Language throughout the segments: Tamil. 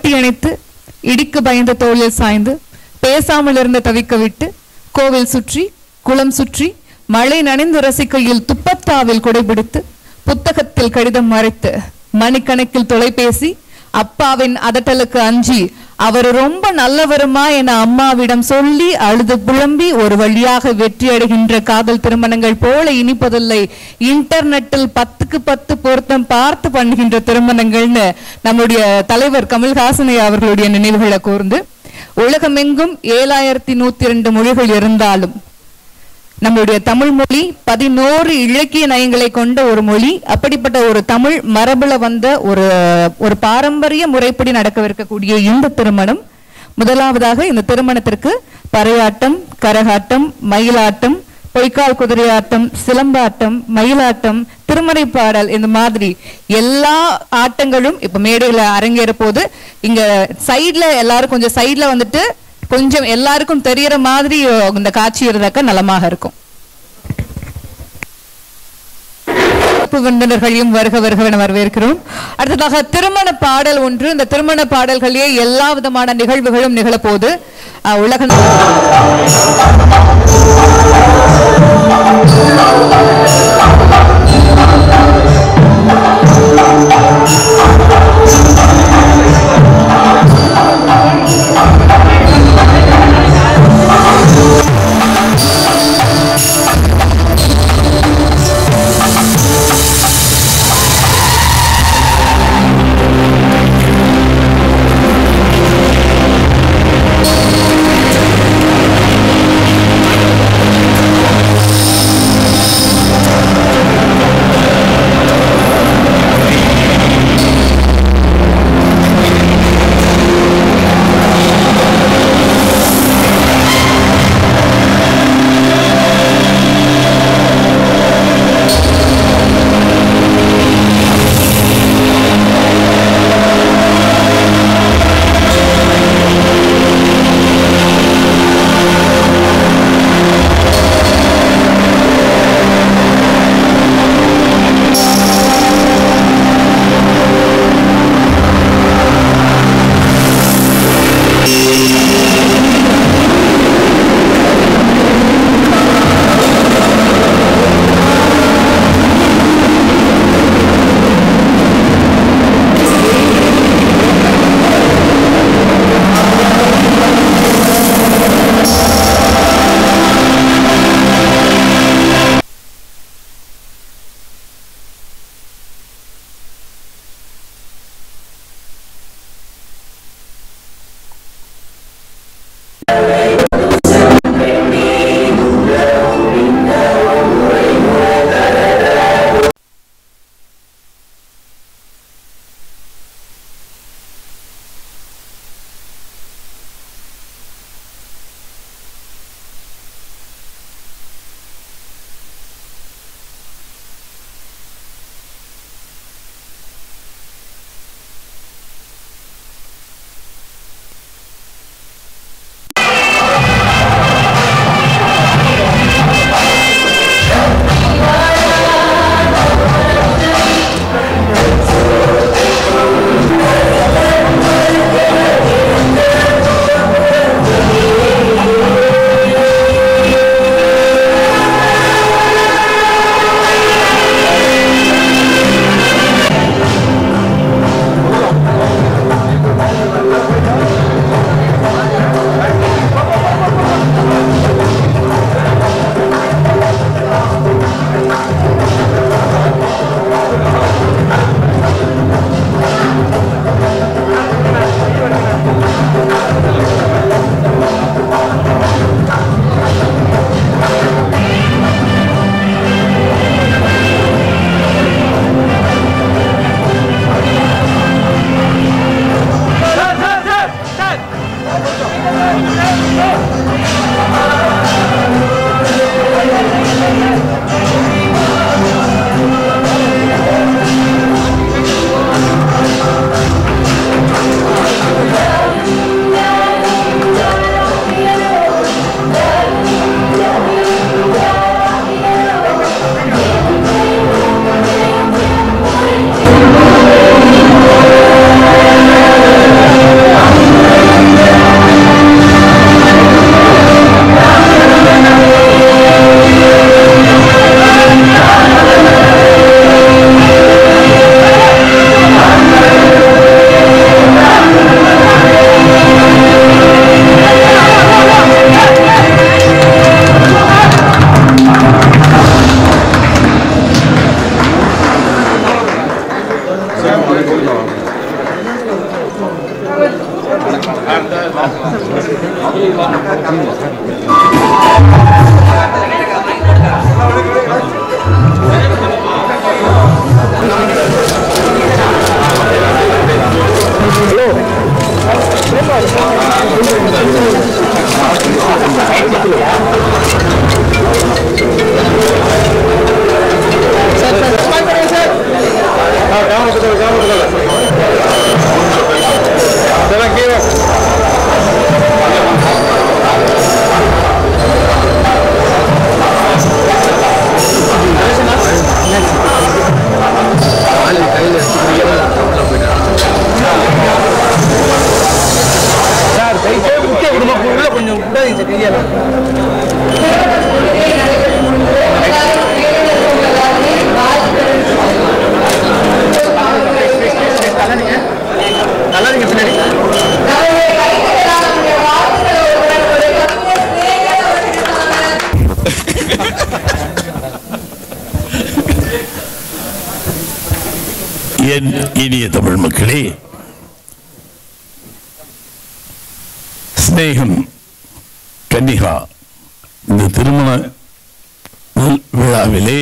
கட்டி அணைத்து இடிக்கு பயந்த தோளில் சாய்ந்து பேசாமல் இருந்த தவிக்க விட்டு கோவில் சுற்றி குளம் சுற்றி மழை நனைந்து ரசிக்கையில் துப்பத்தாவில் குடைபிடித்து புத்தகத்தில் கடிதம் மறைத்து மணிக்கணக்கில் தொலைபேசி அப்பாவின் அதட்டலுக்கு அஞ்சி அவர் ரொம்ப நல்லவருமா என அம்மாவிடம் சொல்லி அழுது புலம்பி ஒரு வழியாக வெற்றி அடைகின்ற காதல் திருமணங்கள் போல இனிப்பதில்லை இன்டர்நெட்டில் பத்துக்கு பத்து பொருத்தம் பார்த்து பண்ணுகின்ற திருமணங்கள்னு நம்முடைய தலைவர் கமல்ஹாசனை அவர்களுடைய நினைவுகளை கூர்ந்து உலகமெங்கும் ஏழாயிரத்தி நூத்தி ரெண்டு மொழிகள் இருந்தாலும் நம்முடைய தமிழ் மொழி பதினோரு இலக்கிய நயங்களை கொண்ட ஒரு மொழி அப்படிப்பட்ட ஒரு தமிழ் மரபுல வந்த ஒரு ஒரு பாரம்பரிய முறைப்படி நடக்கவிருக்கக்கூடிய இந்த திருமணம் முதலாவதாக இந்த திருமணத்திற்கு பறையாட்டம் கரகாட்டம் மயிலாட்டம் பொய்க்கால் குதிரையாட்டம் சிலம்பாட்டம் மயிலாட்டம் திருமறை பாடல் இந்த மாதிரி எல்லா ஆட்டங்களும் இப்ப மேடையில அரங்கேற போது இங்க சைடுல எல்லாரும் கொஞ்சம் சைடுல வந்துட்டு கொஞ்சம் எல்லாருக்கும் தெரியற மாதிரி இந்த காட்சி இருந்தாக்க நலமாக இருக்கும் சிறப்பு விருந்தினர்களையும் வருக வருகவென வரவேற்கிறோம் அடுத்ததாக திருமண பாடல் ஒன்று இந்த திருமண பாடல்களே எல்லா விதமான நிகழ்வுகளும் நிகழப்போது அஹ், உலக Thank என் இனிய தமிழ் மக்களே சிநேகம் கன்னிகா இந்த திருமண நல் விழாவிலே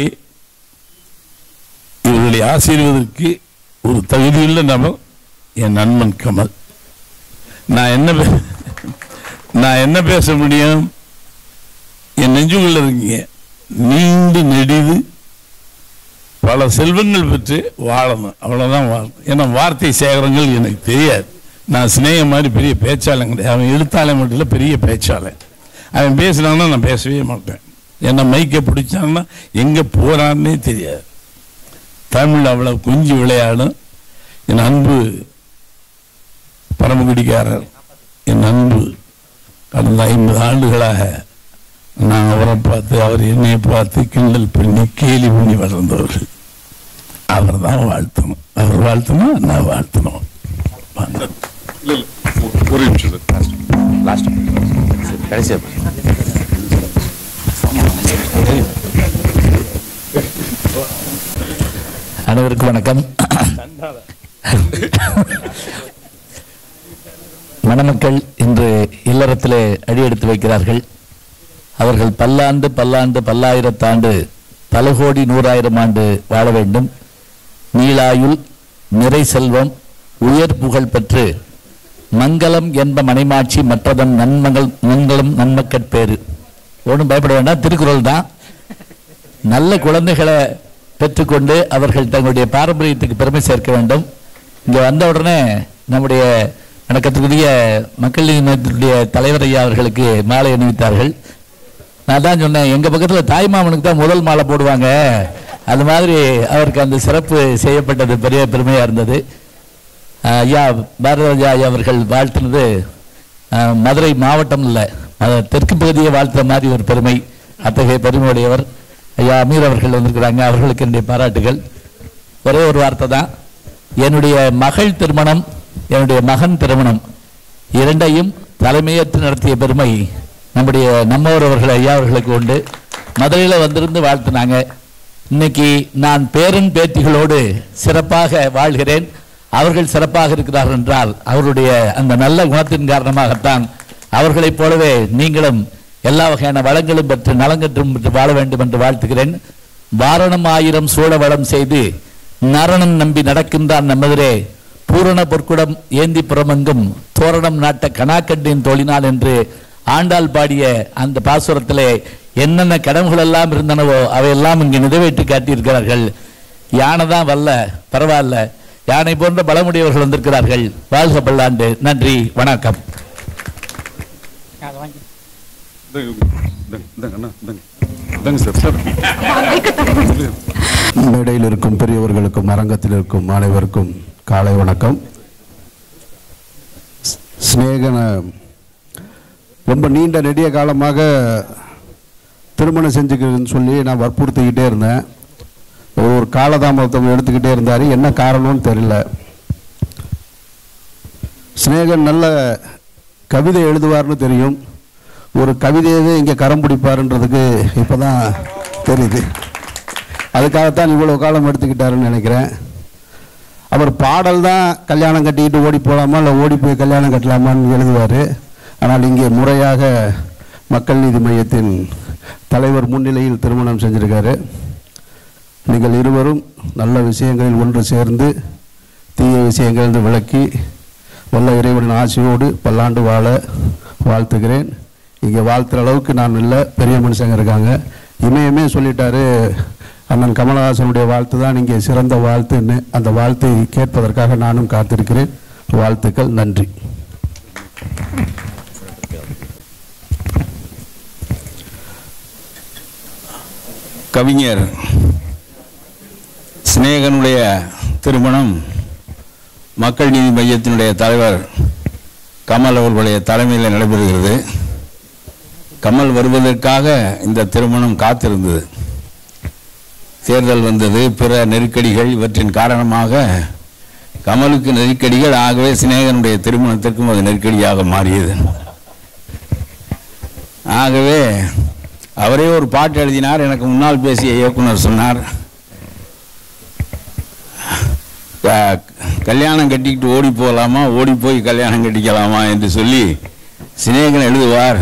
இவர்களை ஆசீர்வதற்கு ஒரு தகுதியுள்ள நபர் என் நண்பன் கமல் நான் என்ன பே- நான் என்ன பேச முடியும் என் நெஞ்சுக்குள்ள இருக்கீங்க நீண்டு நெடிது பல செல்வங்கள் பெற்று வாழணும் அவ்வளவுதான் வாழணும் ஏன்னா வார்த்தை சேகரங்கள் எனக்கு தெரியாது நான் சிநேகம் மாதிரி பெரிய பேச்சாளன் கிடையாது அவன் எழுத்தாளன் மட்டும் இல்லை பெரிய பேச்சாளன் அவன் பேசினான்னா நான் பேசவே மாட்டேன் ஏன்னா மைக்கை பிடிச்சான்னா எங்கே போறான்னே தெரியாது தமிழ் அவ்வளவு குஞ்சு விளையாடும் என் அன்பு பரமக்குடிக்காரர் என் அன்பு கடந்த ஐம்பது ஆண்டுகளாக நான் அவரை பார்த்து அவர் என்னை பார்த்து கிண்டல் பண்ணி கேலி பண்ணி வளர்ந்தவர்கள் அவர் தான் வாழ்த்தணும் அவர் வாழ்த்தணும் நான் வாழ்த்தணும் வாங்க. ஒரு நிமிஷம் சார் கடைசியா அனைவருக்கும் வணக்கம் மணமக்கள் இன்று இல்லறத்திலே அடியெடுத்து வைக்கிறார்கள் அவர்கள் பல்லாண்டு பல்லாண்டு பல்லாயிரத்தாண்டு பல கோடி நூறாயிரம் ஆண்டு வாழ வேண்டும் நீளாயுள் நிறை செல்வம் உயர் புகழ் பெற்று மங்களம் என்ப மனைமாட்சி மற்றதன் நன்மகள் மங்களம் நன்மக்கட்பேறு ஒன்றும் பயப்பட வேண்டாம் திருக்குறள் தான் நல்ல குழந்தைகளை பெற்றுக்கொண்டு அவர்கள் தங்களுடைய பாரம்பரியத்துக்கு பெருமை சேர்க்க வேண்டும் இங்கே வந்த உடனே நம்முடைய வணக்கத்துக்குரிய மக்கள் நீதி மையத்தினுடைய தலைவர் ஐயா அவர்களுக்கு மாலை அணிவித்தார்கள் நான் தான் சொன்னேன் எங்கள் பக்கத்தில் தாய்மாமனுக்கு தான் முதல் மாலை போடுவாங்க அது மாதிரி அவருக்கு அந்த சிறப்பு செய்யப்பட்டது பெரிய பெருமையாக இருந்தது ஆஹ் ஐயா பாரதராஜா ஐயா அவர்கள் வாழ்த்தினது ஆஹ் மதுரை மாவட்டம் இல்லை அது தெற்கு பகுதியை வாழ்த்துற மாதிரி ஒரு பெருமை அத்தகைய பெருமையுடையவர் ஐயா அமீர் அவர்கள் வந்திருக்கிறாங்க அவர்களுக்கு என்னுடைய பாராட்டுகள் ஒரே ஒரு வார்த்தை தான் என்னுடைய மகள் திருமணம் என்னுடைய மகன் திருமணம் இரண்டையும் தலைமையேற்று நடத்திய பெருமை நம்முடைய நம்மவர் அவர்கள் ஐயா அவர்களுக்கு உண்டு மதுரையில் வந்திருந்து வாழ்த்துனாங்க இன்னைக்கு நான் பேரன் பேத்திகளோடு சிறப்பாக வாழ்கிறேன் அவர்கள் சிறப்பாக இருக்கிறார்கள் என்றால் அவருடைய அந்த நல்ல குணத்தின் காரணமாகத்தான் அவர்களைப் போலவே நீங்களும் எல்லா வகையான வளங்களும் பெற்று நலங்கற்றும் பெற்று வாழ வேண்டும் என்று வாழ்த்துகிறேன் வாரணம் ஆயிரம் சூழ வளம் செய்து நரணன் நம்பி நடக்கின்றான் நமதிரே பூரண பொற்குடம் ஏந்தி புறமெங்கும் தோரணம் நாட்ட கனாக்கண்டின் தோழினாள் என்று ஆண்டாள் பாடிய அந்த பாசுரத்திலே என்னென்ன கடவுகள் எல்லாம் இருந்தனவோ அவையெல்லாம் இங்கு நிறைவேற்றி காட்டியிருக்கிறார்கள் யானை தான் வல்ல பரவாயில்ல யானை போன்ற பலமுடையவர்கள் வந்திருக்கிறார்கள் வாழ்க பல்லாண்டு நன்றி வணக்கம் இந்தாங்க சார் சார் மேடையில் இருக்கும் பெரியவர்களுக்கும் அரங்கத்தில் இருக்கும் அனைவருக்கும் காலை வணக்கம் ஸ்- சிநேகன ரொம்ப நீண்ட நெடிய காலமாக திருமணம் செஞ்சுக்கிறதுன்னு சொல்லி நான் வற்புறுத்திக்கிட்டே இருந்தேன் ஒரு காலதாமதம் எடுத்துக்கிட்டே இருந்தார் என்ன காரணம்னு தெரியல சிநேகன் நல்ல கவிதை எழுதுவார்னு தெரியும் ஒரு கவிதையவே இங்கே கரம் பிடிப்பாருன்றதுக்கு இப்போ தான் தெரியுது அதுக்காகத்தான் இவ்வளோ காலம் எடுத்துக்கிட்டாருன்னு நினைக்கிறேன் அவர் பாடல் தான் கல்யாணம் கட்டிக்கிட்டு ஓடி போகலாமா இல்லை ஓடி போய் கல்யாணம் கட்டலாமான்னு எழுதுவார் ஆனால் இங்கே முறையாக மக்கள் நீதி மையத்தின் தலைவர் முன்னிலையில் திருமணம் செஞ்சிருக்காரு நீங்கள் இருவரும் நல்ல விஷயங்களில் ஒன்று சேர்ந்து தீய விஷயங்களிலிருந்து விலக்கி வல்ல இறைவனின் ஆசையோடு பல்லாண்டு வாழ வாழ்த்துகிறேன் இங்கே வாழ்த்துற அளவுக்கு நான் இல்லை பெரிய மனுஷங்க இருக்காங்க இமயமே சொல்லிட்டாரு அண்ணன் கமலஹாசனுடைய வாழ்த்து தான் இங்கே சிறந்த வாழ்த்துன்னு அந்த வாழ்த்தை கேட்பதற்காக நானும் காத்திருக்கிறேன் வாழ்த்துக்கள் நன்றி கவிஞர் சிநேகனுடைய திருமணம் மக்கள் நீதி மையத்தினுடைய தலைவர் கமல் அவர்களுடைய தலைமையில் நடைபெறுகிறது கமல் வருவதற்காக இந்த திருமணம் காத்திருந்தது தேர்தல் வந்தது பிற நெருக்கடிகள் இவற்றின் காரணமாக கமலுக்கு நெருக்கடிகள் ஆகவே சிநேகனுடைய திருமணத்திற்கும் அது நெருக்கடியாக மாறியது ஆகவே அவரே ஒரு பாட்டு எழுதினார் எனக்கு முன்னால் பேசிய இயக்குனர் சொன்னார் க- கல்யாணம் கட்டிக்கிட்டு ஓடி போகலாமா ஓடி போய் கல்யாணம் கட்டிக்கலாமா என்று சொல்லி சிநேகன் எழுதுவார்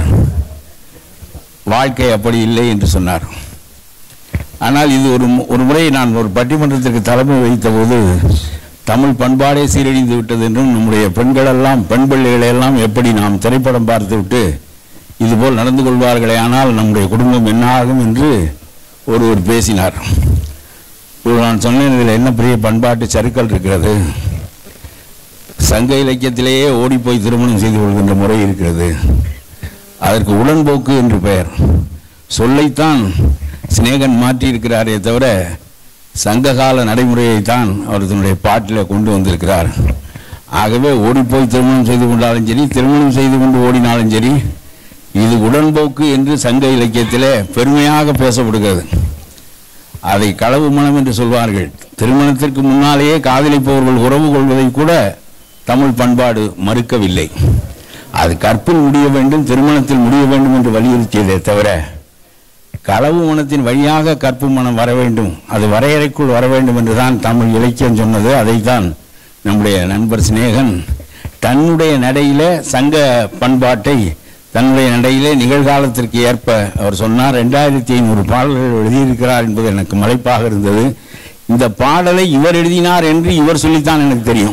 வாழ்க்கை அப்படி இல்லை என்று சொன்னார் ஆனால் இது ஒரு மு- ஒரு முறை நான் ஒரு பட்டிமன்றத்திற்கு தலைமை வைத்தபோது தமிழ் பண்பாடே சீரழிந்து விட்டது என்றும் நம்முடைய பெண்களெல்லாம் பெண் பிள்ளைகளை எல்லாம் எப்படி நாம் திரைப்படம் பார்த்துவிட்டு இதுபோல் நடந்து கொள்வார்களே ஆனால் நம்முடைய குடும்பம் என்ன ஆகும் என்று ஒருவர் பேசினார் இப்போது நான் சொன்னேன் இதில் என்ன பெரிய பண்பாட்டு சறுக்கல் இருக்கிறது சங்க இலக்கியத்திலேயே ஓடிப்போய் திருமணம் செய்து கொள்கின்ற முறை இருக்கிறது அதற்கு உடன்போக்கு என்று பெயர் சொல்லைத்தான் சிநேகன் மாற்றியிருக்கிறாரே தவிர சங்ககால நடைமுறையைத்தான் அவர் தன்னுடைய பாட்டில் கொண்டு வந்திருக்கிறார் ஆகவே ஓடிப்போய் திருமணம் செய்து கொண்டாலும் சரி திருமணம் செய்து கொண்டு ஓடினாலும் சரி இது உடன்போக்கு என்று சங்க இலக்கியத்திலே பெருமையாக பேசப்படுகிறது அதை களவு மனம் என்று சொல்வார்கள் திருமணத்திற்கு முன்னாலேயே காதலிப்பவர்கள் உறவு கொள்வதை கூட தமிழ் பண்பாடு மறுக்கவில்லை அது கற்பில் முடிய வேண்டும் திருமணத்தில் முடிய வேண்டும் என்று வலியுறுத்தியதே தவிர களவு மனத்தின் வழியாக கற்பு மனம் வர வேண்டும் அது வரையறைக்குள் வர வேண்டும் என்றுதான் தமிழ் இலக்கியம் சொன்னது அதைத்தான் நம்முடைய நண்பர் சிநேகன் தன்னுடைய நடையில சங்க பண்பாட்டை தன்னுடைய நடையிலே நிகழ்காலத்திற்கு ஏற்ப அவர் சொன்னார் ரெண்டாயிரத்தி ஐநூறு பாடல்கள் எழுதியிருக்கிறார் என்பது எனக்கு மலைப்பாக இருந்தது இந்த பாடலை இவர் எழுதினார் என்று இவர் சொல்லித்தான் எனக்கு தெரியும்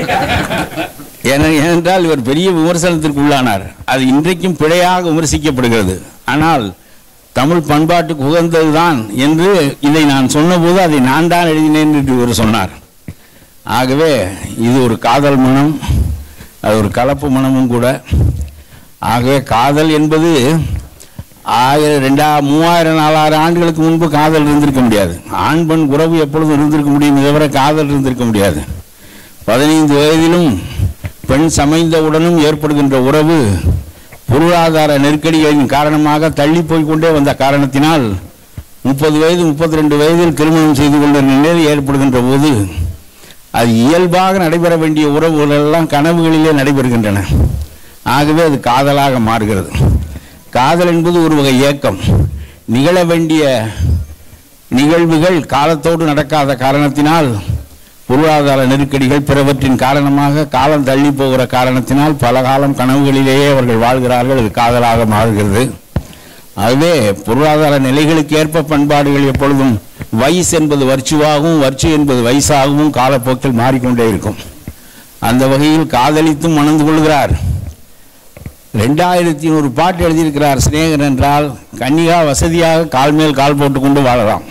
ஏன- ஏனென்றால் இவர் பெரிய விமர்சனத்திற்கு உள்ளானார் அது இன்றைக்கும் பிழையாக விமர்சிக்கப்படுகிறது ஆனால் தமிழ் பண்பாட்டுக்கு உகந்ததுதான் என்று இதை நான் சொன்னபோது அதை நான் தான் எழுதினேன் என்று இவர் சொன்னார் ஆகவே இது ஒரு காதல் மனம் அது ஒரு கலப்பு மனமும் கூட ஆகவே காதல் என்பது ஆயிரம் ரெண்டா மூவாயிரம் நாலாயிரம் ஆண்டுகளுக்கு முன்பு காதல் இருந்திருக்க முடியாது ஆண் பெண் உறவு எப்பொழுதும் இருந்திருக்க முடியும் தவிர காதல் இருந்திருக்க முடியாது பதினைந்து வயதிலும் பெண் சமைந்தவுடனும் ஏற்படுகின்ற உறவு பொருளாதார நெருக்கடிகளின் காரணமாக தள்ளி போய் கொண்டே வந்த காரணத்தினால் முப்பது வயது முப்பத்தி ரெண்டு வயதில் திருமணம் செய்து கொண்ட நிலை ஏற்படுகின்ற போது அது இயல்பாக நடைபெற வேண்டிய உறவுகள் எல்லாம் கனவுகளிலே நடைபெறுகின்றன ஆகவே அது காதலாக மாறுகிறது காதல் என்பது ஒரு வகை ஏக்கம் நிகழ வேண்டிய நிகழ்வுகள் காலத்தோடு நடக்காத காரணத்தினால் பொருளாதார நெருக்கடிகள் பிறவற்றின் காரணமாக காலம் தள்ளி போகிற காரணத்தினால் பல காலம் கனவுகளிலேயே அவர்கள் வாழ்கிறார்கள் அது காதலாக மாறுகிறது ஆகவே பொருளாதார நிலைகளுக்கு ஏற்ப பண்பாடுகள் எப்பொழுதும் வயசு என்பது வர்ச்சுவாகவும் வர்ச்சு என்பது வயசாகவும் காலப்போக்கில் மாறிக்கொண்டே இருக்கும் அந்த வகையில் காதலித்தும் மணந்து கொள்கிறார் ரெண்டாயிரத்தி நூறு பாட்டு எழுதியிருக்கிறார் சிநேகன் என்றால் கன்னிகா வசதியாக கால் மேல் கால் போட்டுக்கொண்டு வாழலாம்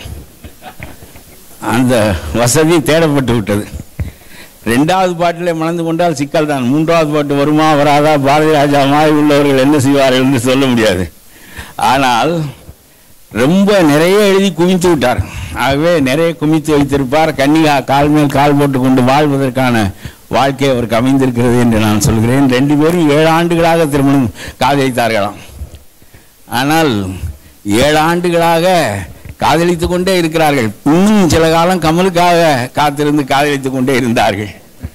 அந்த வசதி தேடப்பட்டு விட்டது ரெண்டாவது பாட்டிலே மணந்து கொண்டால் சிக்கல் தான் மூன்றாவது பாட்டு வருமா வராதா பாரதி ராஜா மாதிரி உள்ளவர்கள் என்ன செய்வார்கள் என்று சொல்ல முடியாது ஆனால் ரொம்ப நிறைய எழுதி குவித்து விட்டார் ஆகவே நிறைய குவித்து வைத்திருப்பார் கன்னிகா கால் மேல் கால் போட்டு கொண்டு வாழ்வதற்கான வாழ்க்கை அவருக்கு அமைந்திருக்கிறது என்று நான் சொல்கிறேன் ரெண்டு பேரும் ஏழு ஆண்டுகளாக திருமணம் காதலித்தார்களாம் ஆனால் ஏழு ஆண்டுகளாக காதலித்துக் கொண்டே இருக்கிறார்கள் இன்னும் சில காலம் கமலுக்காக காத்திருந்து காதலித்துக் கொண்டே இருந்தார்கள்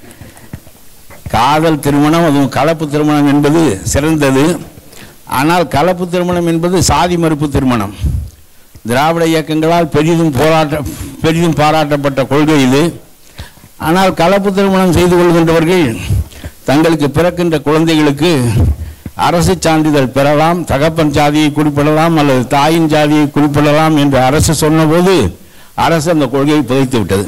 காதல் திருமணம் அதுவும் கலப்பு திருமணம் என்பது சிறந்தது ஆனால் கலப்பு திருமணம் என்பது சாதி மறுப்பு திருமணம் திராவிட இயக்கங்களால் பெரிதும் போராட்ட பெரிதும் பாராட்டப்பட்ட கொள்கை இது ஆனால் கலப்பு திருமணம் செய்து கொள்கின்றவர்கள் தங்களுக்கு பிறக்கின்ற குழந்தைகளுக்கு அரசு சான்றிதழ் பெறலாம் தகப்பன் சாதியை குறிப்பிடலாம் அல்லது தாயின் சாதியை குறிப்பிடலாம் என்று அரசு சொன்னபோது அரசு அந்த கொள்கையை புதைத்து விட்டது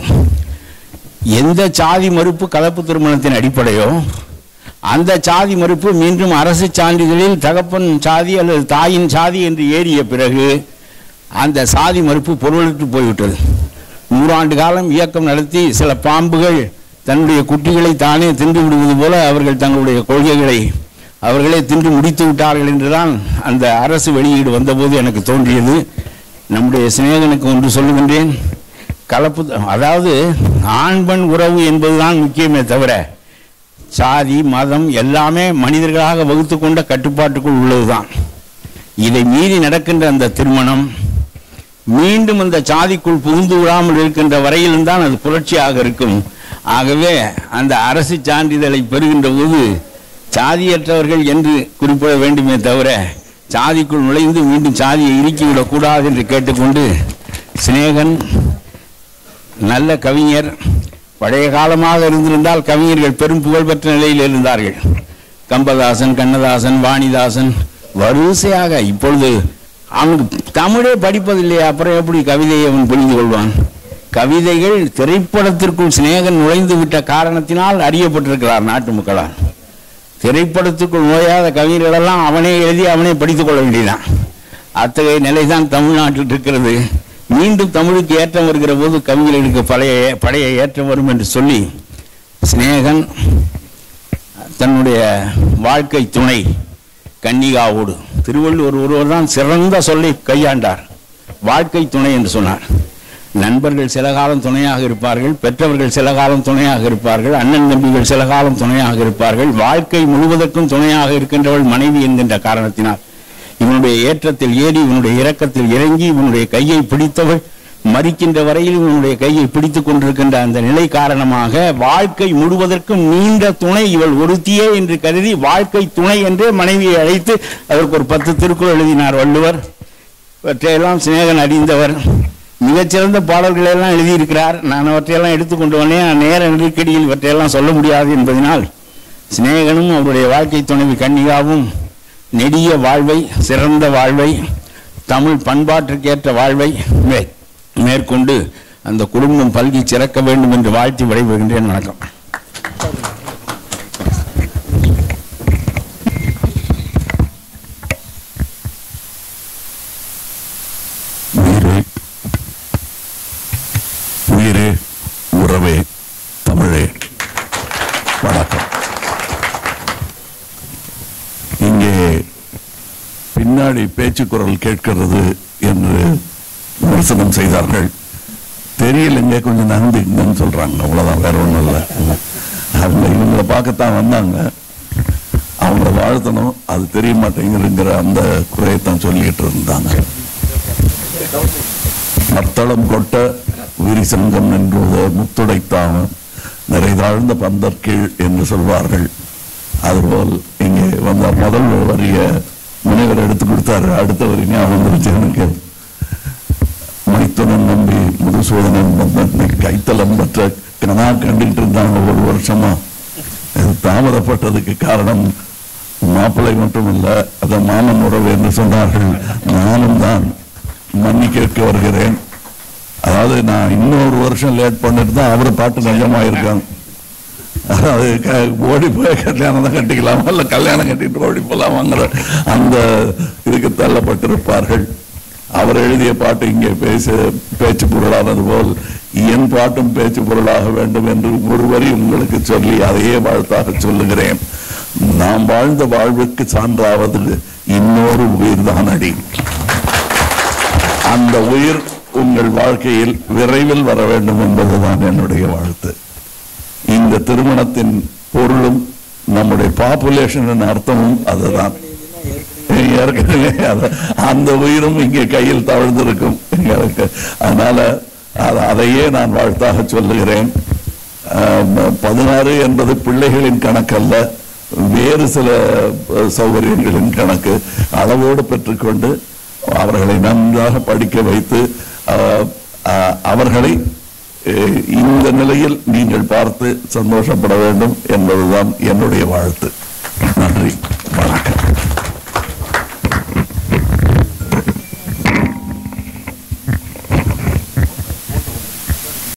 எந்த சாதி மறுப்பு கலப்பு திருமணத்தின் அடிப்படையோ அந்த சாதி மறுப்பு மீண்டும் அரசு சான்றிதழில் தகப்பன் சாதி அல்லது தாயின் சாதி என்று ஏறிய பிறகு அந்த சாதி மறுப்பு பொருளற்று போய்விட்டது நூறாண்டு காலம் இயக்கம் நடத்தி சில பாம்புகள் தன்னுடைய குட்டிகளை தானே தின்று விடுவது போல அவர்கள் தங்களுடைய கொள்கைகளை அவர்களே தின்று முடித்து விட்டார்கள் என்றுதான் அந்த அரசு வெளியீடு வந்தபோது எனக்கு தோன்றியது நம்முடைய சிநேகனுக்கு ஒன்று சொல்லுகின்றேன் கலப்பு அதாவது ஆண் பெண் உறவு என்பதுதான் முக்கியமே தவிர சாதி மதம் எல்லாமே மனிதர்களாக வகுத்து கொண்ட கட்டுப்பாட்டுக்குள் உள்ளதுதான் இதை மீறி நடக்கின்ற அந்த திருமணம் மீண்டும் அந்த சாதிக்குள் புகுந்து விடாமல் இருக்கின்ற வரையிலும் தான் அது புரட்சியாக இருக்கும் ஆகவே அந்த அரசு சான்றிதழை பெறுகின்ற போது சாதியற்றவர்கள் என்று குறிப்பிட வேண்டுமே தவிர சாதிக்குள் நுழைந்து மீண்டும் சாதியை இறுக்கிவிடக் கூடாது என்று கேட்டுக்கொண்டு சிநேகன் நல்ல கவிஞர் பழைய காலமாக இருந்திருந்தால் கவிஞர்கள் பெரும் புகழ்பெற்ற நிலையில் இருந்தார்கள் கம்பதாசன் கண்ணதாசன் வாணிதாசன் வரிசையாக இப்பொழுது அவனுக்கு தமிழே படிப்பதில்லையா அப்புறம் எப்படி கவிதையை அவன் புரிந்து கொள்வான் கவிதைகள் திரைப்படத்திற்குள் சிநேகன் நுழைந்து விட்ட காரணத்தினால் அறியப்பட்டிருக்கிறார் நாட்டு மக்களால் திரைப்படத்துக்குள் நுழையாத கவிஞர்களெல்லாம் அவனே எழுதி அவனே படித்துக் கொள்ள வேண்டியதான் அத்தகைய நிலைதான் தமிழ்நாட்டில் இருக்கிறது மீண்டும் தமிழுக்கு ஏற்றம் வருகிற போது கவிஞர்களுக்கு பழைய பழைய ஏற்றம் வரும் என்று சொல்லி சிநேகன் தன்னுடைய வாழ்க்கை துணை கன்னிகாவோடு திருவள்ளுவர் ஒருவர் தான் சிறந்த சொல்லை கையாண்டார் வாழ்க்கை துணை என்று சொன்னார் நண்பர்கள் சில காலம் துணையாக இருப்பார்கள் பெற்றவர்கள் சில காலம் துணையாக இருப்பார்கள் அண்ணன் தம்பிகள் சில காலம் துணையாக இருப்பார்கள் வாழ்க்கை முழுவதற்கும் துணையாக இருக்கின்றவள் மனைவி என்கின்ற காரணத்தினால் இவனுடைய ஏற்றத்தில் ஏறி இவனுடைய இரக்கத்தில் இறங்கி இவனுடைய கையை பிடித்தவள் மறிக்கின்ற வரையில் இவனுடைய கையை பிடித்துக் கொண்டிருக்கின்ற அந்த நிலை காரணமாக வாழ்க்கை முழுவதற்கும் நீண்ட துணை இவள் ஒருத்தியே என்று கருதி வாழ்க்கை துணை என்றே மனைவியை அழைத்து அதற்கு ஒரு பத்து திருக்குறள் எழுதினார் வள்ளுவர் இவற்றையெல்லாம் சிநேகன் அறிந்தவர் மிகச்சிறந்த பாடல்களை எல்லாம் எழுதியிருக்கிறார் நான் அவற்றையெல்லாம் எடுத்துக்கொண்டு வந்தேன் நேர நெருக்கடியில் இவற்றையெல்லாம் சொல்ல முடியாது என்பதனால் சிநேகனும் அவருடைய வாழ்க்கை துணைவி கன்னிகாவும் நெடிய வாழ்வை சிறந்த வாழ்வை தமிழ் பண்பாட்டிற்கேற்ற வாழ்வை மே- மேற்கொண்டு அந்த குடும்பம் பல்கி சிறக்க வேண்டும் என்று வாழ்த்தி விடைபெறுகின்றேன் வணக்கம் உயிரே உயிரே உறவே தமிழே வணக்கம் இங்கே பின்னாடி பேச்சு குரல் கேட்கிறது என்று விமர்சனம் செய்தார்கள் தெரியலைங்க கொஞ்சம் நம்பிங்கன்னு சொல்றாங்க அவ்வளவுதான் வேற ஒண்ணும் இல்லை அவங்க இவங்களை பார்க்கத்தான் வந்தாங்க அவங்கள வாழ்த்தணும் அது தெரிய மாட்டேங்குதுங்கிற அந்த குறையத்தான் சொல்லிட்டு இருந்தாங்க மத்தளம் கொட்ட விரிசங்கம் நின்றுவத முத்துடைத்தாம நிறைதாழ்ந்த பந்தற்கீழ் என்று சொல்வார்கள் அதுபோல் இங்கே வந்த முதல் வரிய முனைவர் எடுத்து கொடுத்தாரு அடுத்த வரி ஞாபகம் வந்துருச்சு எனக்கு மைத்துனன் நம்பி முதுசூதனன் வந்தனை கைத்தலம் பெற்ற கனா கண்டுகிட்டு இருந்தாங்க ஒரு வருஷமா இது தாமதப்பட்டதுக்கு காரணம் மாப்பிள்ளை மட்டும் இல்ல அத மாமன் உறவு என்று சொன்னார்கள் நானும் தான் மன்னி கேட்க வருகிறேன் அதாவது நான் இன்னொரு வருஷம் லேட் பண்ணிட்டு தான் அவர் பாட்டு நிஜமாயிருக்காங்க அதாவது க- ஓடி போய் கல்யாணம் தான் கட்டிக்கலாம் இல்ல கல்யாணம் கட்டிட்டு ஓடி போலாமாங்கிற அந்த இதுக்கு தள்ளப்பட்டிருப்பார்கள் அவர் எழுதிய பாட்டு இங்கே பேச பேச்சு பொருளானது போல் என் பாட்டும் பேச்சு பொருளாக வேண்டும் என்று ஒரு வரி உங்களுக்கு சொல்லி அதையே வாழ்த்தாக சொல்லுகிறேன் நாம் வாழ்ந்த வாழ்வுக்கு சான்றாவது இன்னொரு உயிர்தான் அடி அந்த உயிர் உங்கள் வாழ்க்கையில் விரைவில் வர வேண்டும் என்பதுதான் என்னுடைய வாழ்த்து இந்த திருமணத்தின் பொருளும் நம்முடைய பாப்புலேஷன் அர்த்தமும் அதுதான் ஏற்கனவே அத- அந்த உயிரும் இங்கே கையில் தவழ்ந்திருக்கும் எங்களுக்கு அதனால அத- அதையே நான் வாழ்த்தாக சொல்லுகிறேன் ஆம், பதினாறு என்பது பிள்ளைகளின் கணக்கல்ல வேறு சில அஹ், சௌகரியங்களின் கணக்கு அளவோடு பெற்றுக்கொண்டு அவர்களை நன்றாக படிக்க வைத்து அஹ், அஹ், அவர்களை அஹ், இந்த நிலையில் நீங்கள் பார்த்து சந்தோஷப்பட வேண்டும் என்பதுதான் என்னுடைய வாழ்த்து